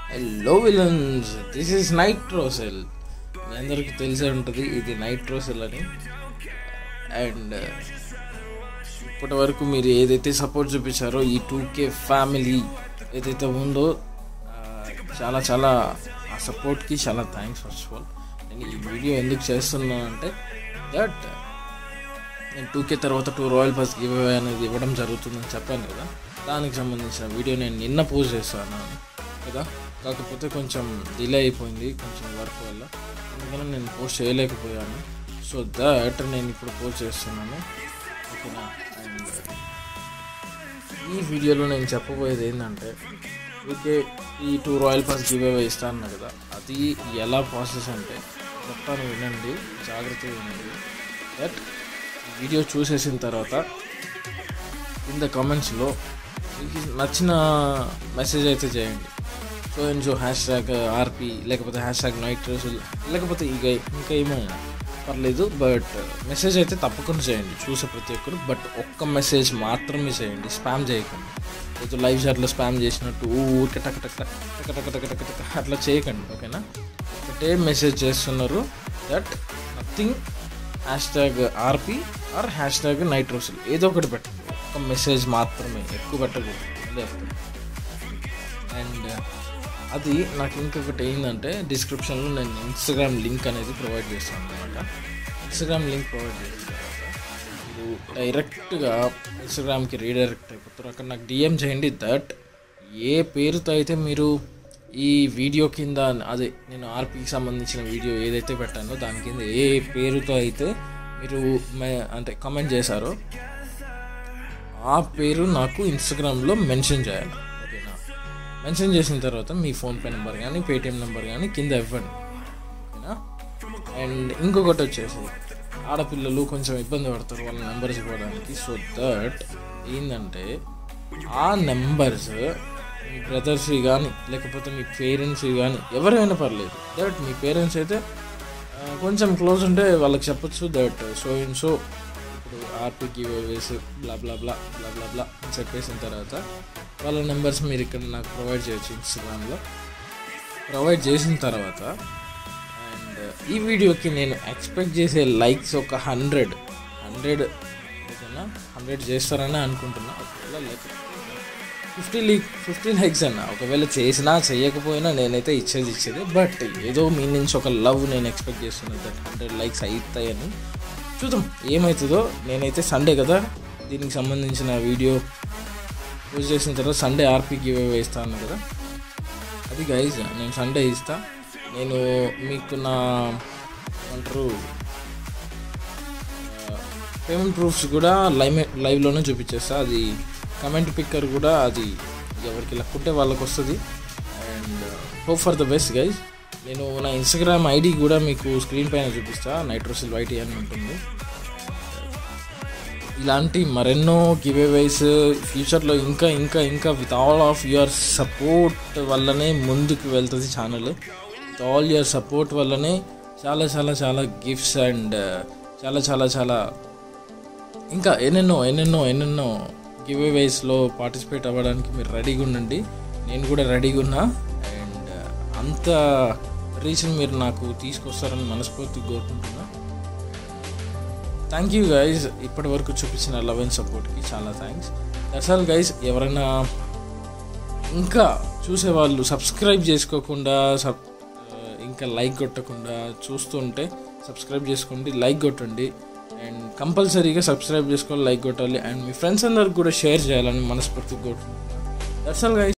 hello villains this is Nitrocell మీ అందరికీ తెలిసే ఉంటుంది ఇది నైట్రోసెల్ అని అండ్ ఇప్పటి వరకు మీరు ఏదైతే సపోర్ట్ చూపించారో ఈ టూ కే ఫ్యామిలీ ఏదైతే ఉందో ఆ, చాలా చాలా ఆ సపోర్ట్కి చాలా థ్యాంక్స్ ఫస్ట్ ఆఫ్ ఆల్ నేను ఈ వీడియో ఎందుకు చేస్తున్నాను అంటే దట్ నేను టూ కే తర్వాత two royal pass giveaway అనేది ఇవ్వడం జరుగుతుందని చెప్పాను కదా దానికి సంబంధించిన వీడియో నేను నిన్న పోస్ట్ చేస్తాను కదా కాకపోతే కొంచెం డిలే అయిపోయింది కొంచెం వర్క్ వల్ల అందుకని నేను పోస్ట్ చేయలేకపోయాను సో దట్ నేను ఇప్పుడు పోస్ట్ చేస్తున్నాను ఓకేనా అండ్ ఈ వీడియోలో నేను చెప్పబోయేది ఏంటంటే ఓకే ఈ two royal pass giveaway ఇస్తాను కదా అది ఎలా ప్రాసెస్ అంటే చెప్తాను వినండి జాగ్రత్తగా వినండి దట్ వీడియో చూసేసిన తర్వాత కింద కామెంట్స్లో మీకు నచ్చిన మెసేజ్ అయితే చేయండి so and so hashtag RP లేకపోతే హ్యాష్ ట్యాగ్ నైట్ లేకపోతే ఇక ఇంకా ఏమైనా పర్లేదు బట్ మెసేజ్ అయితే తప్పకుండా చేయండి చూసే ప్రతి ఒక్కరు బట్ ఒక్క మెసేజ్ మాత్రమే చేయండి స్పామ్ చేయకండి ఏదో లైవ్ చాట్లో స్పామ్ చేసినట్టు ఊరికే టక్ టక్ టక్ టక్ టక్ టక్ టక్ టక్ అట్లా చేయకండి ఓకేనా ఒకటే మెసేజ్ చేస్తున్నారు that nothing hashtag RP or hashtag Nitrocell ఏదో ఒకటి పెట్టండి ఒక మెసేజ్ మాత్రమే ఎక్కువ పెట్టకూడదు లేకపోతే అండ్ అది నాకు ఇంకొకటి ఏంటంటే డిస్క్రిప్షన్లో నేను ఇన్స్టాగ్రామ్ లింక్ అనేది ప్రొవైడ్ చేస్తాను అనమాట ఇన్స్టాగ్రామ్ లింక్ ప్రొవైడ్ చేసిన తర్వాత మీరు డైరెక్ట్గా ఇన్స్టాగ్రామ్కి రీడైరెక్ట్ అయిపోతారు అక్కడ నాకు డిఎం చేయండి దట్ ఏ పేరుతో అయితే మీరు ఈ వీడియో కింద అదే నేను ఆర్పీకి సంబంధించిన వీడియో ఏదైతే పెట్టానో దాని కింద ఏ పేరుతో అయితే మీరు మే- అంటే కమెంట్ చేశారో ఆ పేరు నాకు ఇన్స్టాగ్రామ్లో మెన్షన్ చేయాలి ఓకేనా మెన్షన్ చేసిన తర్వాత మీ ఫోన్పే నెంబర్ కానీ పేటిఎం నెంబర్ కానీ కింద ఇవ్వండి ఓకేనా అండ్ ఇంకొకటి వచ్చేసి ఆడపిల్లలు కొంచెం ఇబ్బంది పడతారు వాళ్ళ నెంబర్స్ ఇవ్వడానికి సో దట్ ఏంటంటే ఆ నెంబర్స్ మీ బ్రదర్స్వి కానీ లేకపోతే మీ పేరెంట్స్వి కానీ ఎవరైనా పర్లేదు దట్ మీ పేరెంట్స్ అయితే ఆ, కొంచెం క్లోజ్ ఉంటే వాళ్ళకి చెప్పొచ్చు దట్ సో ఇన్ సో ఇప్పుడు ఆర్పీకి వేసి బ్లా బ్లా బ్లా బ్లా బ్లా బ్లా అని చెప్పేసిన తర్వాత వాళ్ళ నెంబర్స్ మీరు ఇక్కడ నాకు ప్రొవైడ్ చేయొచ్చు ఇన్స్టాగ్రామ్లో ప్రొవైడ్ చేసిన తర్వాత అండ్ ఈ వీడియోకి నేను ఎక్స్పెక్ట్ చేసే లైక్స్ ఒక హండ్రెడ్ హండ్రెడ్ ఓకేనా హండ్రెడ్ చేస్తారని అనుకుంటున్నా ఒకవేళ లేకపోతే ఫిఫ్టీ లీక్ ఫిఫ్టీ లైక్స్ అన్న ఒకవేళ చేసినా చేయకపోయినా నేనైతే ఇచ్చేది ఇచ్చేది బట్ ఏదో మీ నుంచి ఒక లవ్ నేను ఎక్స్పెక్ట్ చేస్తున్నాను దట్ హండ్రెడ్ లైక్స్ అవుతాయని చూద్దాం ఏమవుతుందో నేనైతే సండే కదా దీనికి సంబంధించిన వీడియో పోస్ట్ చేసిన తర్వాత సండే ఆర్పీ గివ్ అవే ఇస్తాను కదా అది గైజ్ నేను సండే ఇస్తా నేను మీకు నా ఏమంటారు పేమెంట్ ప్రూఫ్స్ కూడా లైవ్ లైవ్లోనే చూపించేస్తా అది కమెంట్ పిక్కర్ కూడా అది ఎవరికి లక్ ఉంటే వాళ్ళకి వస్తుంది and hope for the best guys నేను నా ఇన్స్టాగ్రామ్ ఐడి కూడా మీకు స్క్రీన్ పైన చూపిస్తా నైట్రోసిల్ వైటీ అని ఉంటుంది ఇలాంటి మరెన్నో గివ్ అవేస్ ఫ్యూచర్లో ఇంకా ఇంకా ఇంకా with all of your support వల్లనే ముందుకు వెళ్తుంది channel with all your support వల్లనే చాలా చాలా చాలా గిఫ్ట్స్ అండ్ చాలా చాలా చాలా ఇంకా ఎన్నెన్నో ఎన్నెన్నో ఎన్నెన్నో గివ్ అవేస్లో పార్టిసిపేట్ అవ్వడానికి మీరు రెడీగా ఉండండి నేను కూడా రెడీగా ఉన్నా అండ్ అంత రీచ్ని మీరు నాకు తీసుకొస్తారని మనస్ఫూర్తిగా కోరుకుంటున్నా థ్యాంక్ యూ గైజ్ ఇప్పటి వరకు చూపించిన లవ్ అండ్ సపోర్ట్కి చాలా థ్యాంక్స్ దట్స్ ఆల్ గైజ్ ఎవరైనా ఇంకా చూసేవాళ్ళు సబ్స్క్రైబ్ చేసుకోకుండా సబ్ ఇంకా లైక్ కొట్టకుండా చూస్తుంటే సబ్స్క్రైబ్ చేసుకోండి లైక్ కొట్టండి అండ్ కంపల్సరీగా సబ్స్క్రైబ్ చేసుకోవాలి లైక్ కొట్టాలి అండ్ మీ ఫ్రెండ్స్ అందరికి కూడా షేర్ చేయాలని మనస్ఫూర్తిగా కోరుకుంటున్నాను దట్స్ ఆల్ గైస్